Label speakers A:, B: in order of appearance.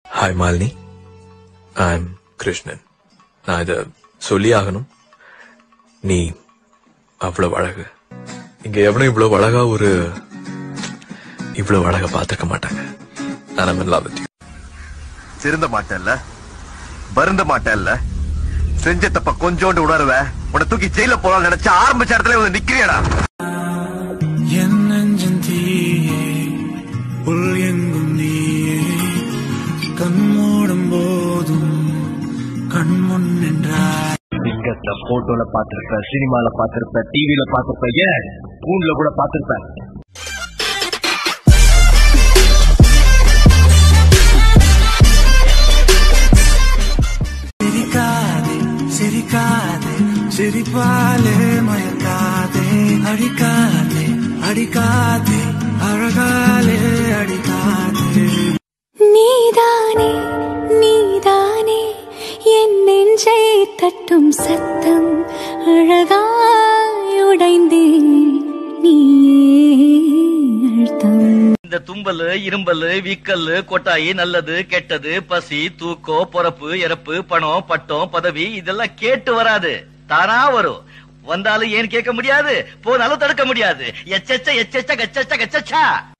A: Hi Malini I am Krishnan நான் இத சொல்லி ஆகணும் நீ அவ்வளவு அழகு இங்க எவனும் இவ்வளவு அழகா ஒரு இவ்வளவு அழகா பார்த்திருக்க மாட்டாங்க நான் I'm in love with you.
B: திருந்த மாட்டல்ல வருந்த மாட்டல்ல செஞ்ச தப்ப கொஞ்சோண்டு உணர்வ உன்னை தூக்கி ஜெயில போலாம் நினைச்ச ஆரம்பிச்ச இடத்துல வந்து நிக்கிறியடா
C: என் நெஞ்சன் தீயே உள் எங்கும் நீயே கண் மூடும் போதும் கண் முன் நின்றாய்
D: சிங்கத்தை போட்டோல பாத்திருப்ப சினிமால பாத்திருப்ப டிவில பாத்திருப்ப ஏன் கூண்ல கூட பாத்திருப்ப
C: சிரிக்காதே சிரிக்காதே சிரிப்பாலே மயக்காதே அடிக்காதே அடிக்காதே அழகாலே அடிக்காதே
E: நீதானே நீதானே என் நெஞ்சை தட்டும் சத்தம் அழகாய் உடைந்தேன் நீயே அழுத்தம்
F: இந்த தும்பலு இரும்பலு வீக்கல்லு கொட்டாயி நல்லது கெட்டது பசி தூக்கம் பொறப்பு இறப்பு பணம் பட்டம் பதவி இதெல்லாம் கேட்டு வராது தானா வரும் வந்தாலும் ஏன் கேட்க முடியாது போனாலும் தடுக்க முடியாது எச்சச்ச எச்சச்ச கச்சச்ச கச்சச்சா